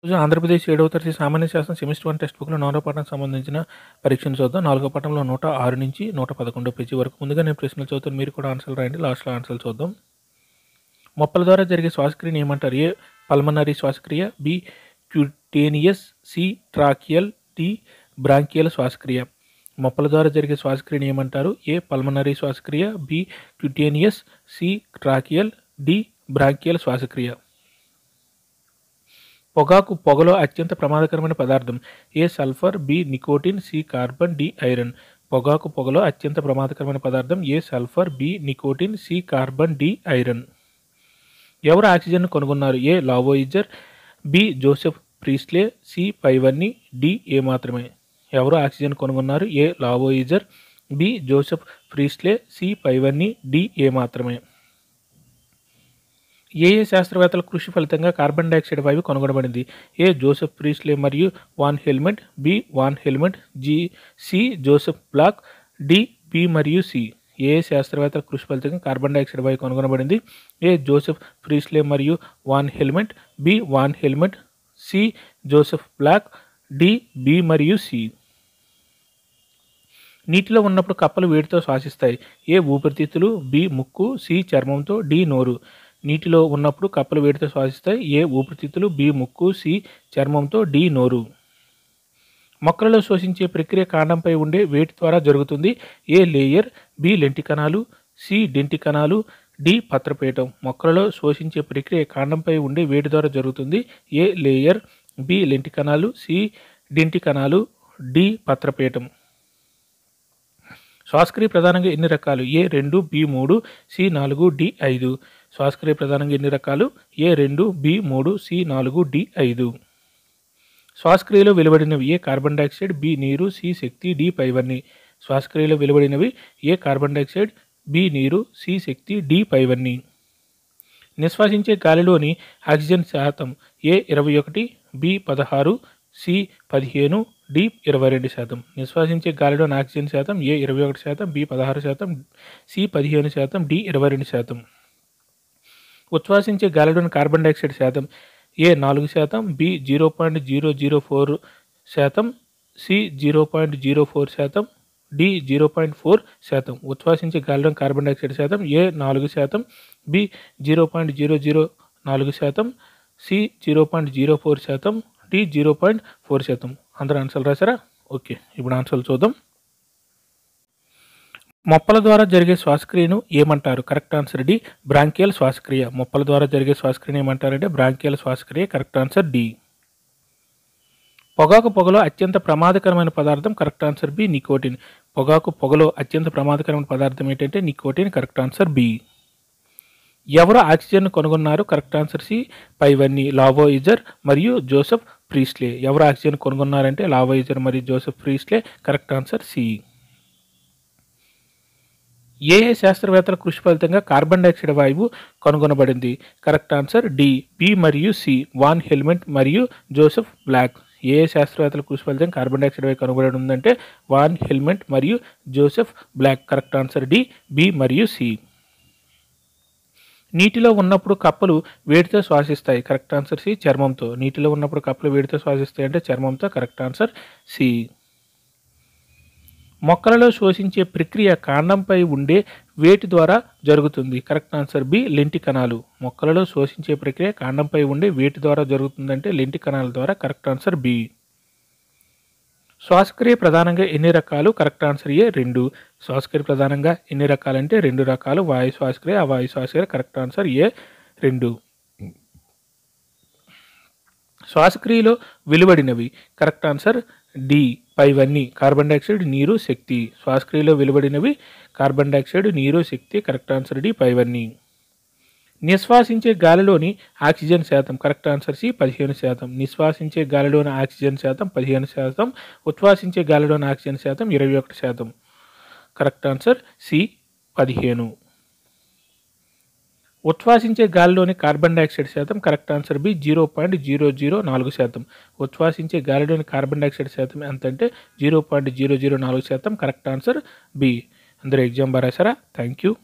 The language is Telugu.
రోజు ఆంధ్రప్రదేశ్ ఏడవ తరగతి సామాన్య శాస్త్రం సెమిస్టర్ వన్ టెక్స్ట్ బుక్లో నాలుగో పాఠం సంబంధించిన పరీక్షను చూద్దాం నాలుగో పాఠంలో నూట ఆరు నుంచి నూట పదకొండో పేజీ వరకు ముందుగా నేను ప్రశ్నలు చదువుతాను మీరు కూడా ఆన్సర్లు రాయండి లాస్ట్లో ఆన్సర్లు చూద్దాం మొప్పల ద్వారా జరిగే శ్వాసక్రియని ఏమంటారు ఏ పల్మనరీ శ్వాసక్రియ B cutaneous C tracheal D branchial శ్వాసక్రియ మొప్పల ద్వారా జరిగే శ్వాసక్రియని ఏమంటారు ఏ పల్మనరీ శ్వాసక్రియ B cutaneous C tracheal D branchial శ్వాసక్రియ పొగాకు పొగలో అత్యంత ప్రమాదకరమైన పదార్థం A sulphur B nicotine C carbon D iron పొగాకు పొగలో అత్యంత ప్రమాదకరమైన పదార్థం A sulphur B nicotine C carbon D iron ఎవరు ఆక్సిజన్ కనుగొన్నారు A Lavoisier B Joseph Priestley C పైవన్నీ డి ఏ మాత్రమే ఎవరు ఆక్సిజన్ కనుగొన్నారు A Lavoisier B Joseph Priestley C పైవన్నీ డి ఏ మాత్రమే ఏ ఏ శాస్త్రవేత్తల కృషి ఫలితంగా కార్బన్ డైఆక్సైడ్ వాయువు కనుగొనబడింది ఏ జోసెఫ్ ప్రీస్లే మరియు Van Helmont B Van Helmont G C Joseph Black D B మరియు సి ఏ ఏ శాస్త్రవేత్తల కృషి ఫలితంగా కార్బన్ డైఆక్సైడ్ వాయువు కనుగొనబడింది ఏ జోసెఫ్ ప్రీస్లే మరియు Van Helmont B Van Helmont C Joseph Black D B మరియు సి నీటిలో ఉన్నప్పుడు కప్పలు వేడితో శ్వాసిస్తాయి ఏ ఊపిరితిత్తులు బి ముక్కు సి చర్మంతో డి నోరు నీటిలో ఉన్నప్పుడు కప్పలు వేడితో శ్వాసిస్తాయి ఏ ఊపిరితిత్తులు బి ముక్కు సి చర్మంతో డి నోరు మొక్కలలో శోషించే ప్రక్రియ కాండంపై ఉండే వేటి ద్వారా జరుగుతుంది ఏ లేయర్ బి లెంటి కణాలు సి డెంటి కణాలు డి పత్రపీఠం మొక్కలలో శోషించే ప్రక్రియ కాండంపై ఉండే వేడి ద్వారా జరుగుతుంది ఏ లేయర్ బి లెంటి కణాలు సి డెంటి కణాలు డి పత్రపీఠం శ్వాసక్రియ ప్రధానంగా ఎన్ని రకాలు ఏ రెండు బి మూడు సి నాలుగు డి ఐదు శ్వాసక్రియ ప్రధానంగా ఎన్ని రకాలు ఏ రెండు బి మూడు సి నాలుగు డి ఐదు శ్వాసక్రియలో వెలువడినవి ఏ కార్బన్ డైఆక్సైడ్ బి నీరు సి శక్తి డి పైవన్నీ శ్వాసక్రియలో వెలువడినవి ఏ కార్బన్ డైఆక్సైడ్ బి నీరు సి శక్తి డి పైవన్నీ నిశ్వాసించే గాలిలోని ఆక్సిజన్ శాతం ఏ ఇరవై ఒకటి బి పదహారు సి పదిహేను డి ఇరవై రెండు శాతం నిశ్వాసించే గాలిలోని ఆక్సిజన్ శాతం ఏ ఇరవై ఒకటి శాతం బి పదహారు శాతం సి పదిహేను శాతం డి ఇరవై రెండు శాతం ఉచ్ఛ్వాసించే గాలిలోని కార్బన్ డైఆక్సైడ్ శాతం ఏ నాలుగు శాతం B zero point zero zero four శాతం C zero point zero four శాతం డి జీరో పాయింట్ ఫోర్ శాతం ఉచ్ఛ్వాసించే గాలిలోని కార్బన్ డైఆక్సైడ్ శాతం ఏ నాలుగు శాతం B zero point zero zero నాలుగు శాతం C zero point zero four శాతం డి జీరో పాయింట్ ఫోర్ శాతం అందరూ ఆన్సర్లు రాశారా ఓకే ఇప్పుడు ఆన్సర్లు చూద్దాం మొప్పల ద్వారా జరిగే శ్వాసక్రియను ఏమంటారు కరెక్ట్ ఆన్సర్ డి బ్రాంకియల్ శ్వాసక్రియ మొప్పల ద్వారా జరిగే శ్వాసక్రియను ఏమంటారంటే బ్రాంకియల్ శ్వాసక్రియ కరెక్ట్ ఆన్సర్ డి పొగాకు పొగలో అత్యంత ప్రమాదకరమైన పదార్థం కరెక్ట్ ఆన్సర్ బి నికోటిన్ పొగాకు పొగలో అత్యంత ప్రమాదకరమైన పదార్థం ఏంటంటే నికోటిన్ కరెక్ట్ ఆన్సర్ బి ఎవరు ఆక్సిజన్ కనుగొన్నారు కరెక్ట్ ఆన్సర్ సి పైవన్నీ లావోయిజర్ మరియు జోసెఫ్ ప్రీస్లే ఎవరు ఆక్సిజన్ కనుగొన్నారంటే లావోయిజర్ మరియు Joseph Priestley correct answer C ఏ ఏ శాస్త్రవేత్తల కృషి ఫలితంగా కార్బన్ డైఆక్సైడ్ వాయువు కనుగొనబడింది కరెక్ట్ ఆన్సర్ డి బి మరియు సి వాన్ హెల్మెట్ మరియు జోసెఫ్ బ్లాక్ ఏ ఏ శాస్త్రవేత్తల కృషి ఫలితంగా కార్బన్ డైఆక్సైడ్ వాయువు కనుగొనబడి ఉందంటే వాన్ హెల్మెట్ మరియు Joseph Black correct answer D B మరియు సి నీటిలో ఉన్నప్పుడు కప్పలు వేడితో శ్వాసిస్తాయి కరెక్ట్ ఆన్సర్ సి చర్మంతో నీటిలో ఉన్నప్పుడు కప్పలు వేడితో శ్వాసిస్తాయి అంటే చర్మంతో కరెక్ట్ ఆన్సర్ సి మొక్కలలో శోషించే ప్రక్రియ కాండంపై ఉండే వేటి ద్వారా జరుగుతుంది కరెక్ట్ ఆన్సర్ బి లెంటి కణాలు మొక్కలలో శోషించే ప్రక్రియ కాండంపై ఉండే వేటి ద్వారా జరుగుతుందంటే లెంటి కణాల ద్వారా కరెక్ట్ ఆన్సర్ బి శ్వాసక్రియ ప్రధానంగా ఎన్ని రకాలు కరెక్ట్ ఆన్సర్ ఏ రెండు శ్వాసక్రియ ప్రధానంగా ఎన్ని రకాలంటే రెండు రకాలు వాయు శ్వాసక్రియ అవాయు శ్వాసక్రియ కరెక్ట్ ఆన్సర్ ఏ రెండు శ్వాసక్రియలో వెలువడినవి కరెక్ట్ ఆన్సర్ డి పైవన్నీ కార్బన్ డైఆక్సైడ్ నీరు శక్తి శ్వాసక్రియలో వెలువడినవి కార్బన్ డైఆక్సైడ్ నీరు శక్తి కరెక్ట్ ఆన్సర్ డి పైవన్నీ నిశ్వాసించే గాలిలోని ఆక్సిజన్ శాతం కరెక్ట్ ఆన్సర్ సి పదిహేను శాతం నిశ్వాసించే గాలిలోని ఆక్సిజన్ శాతం పదిహేను శాతం ఉచ్ఛ్వాసించే గాలిలోని ఆక్సిజన్ శాతం ఇరవై ఒకటి శాతం కరెక్ట్ ఆన్సర్ సి పదిహేను ఉచ్ఛ్వాసించే గాలిలోని కార్బన్ డైఆక్సైడ్ శాతం correct answer B zero point zero zero నాలుగు శాతం ఉచ్ఛ్వాసించే గాలిలోని కార్బన్ డైఆక్సైడ్ శాతం ఎంత అంటే జీరో పాయింట్ జీరో జీరో నాలుగు శాతం కరెక్ట్ ఆన్సర్ బి అందరూ ఎగ్జామ్ బాగా రాశారా థ్యాంక్ యూ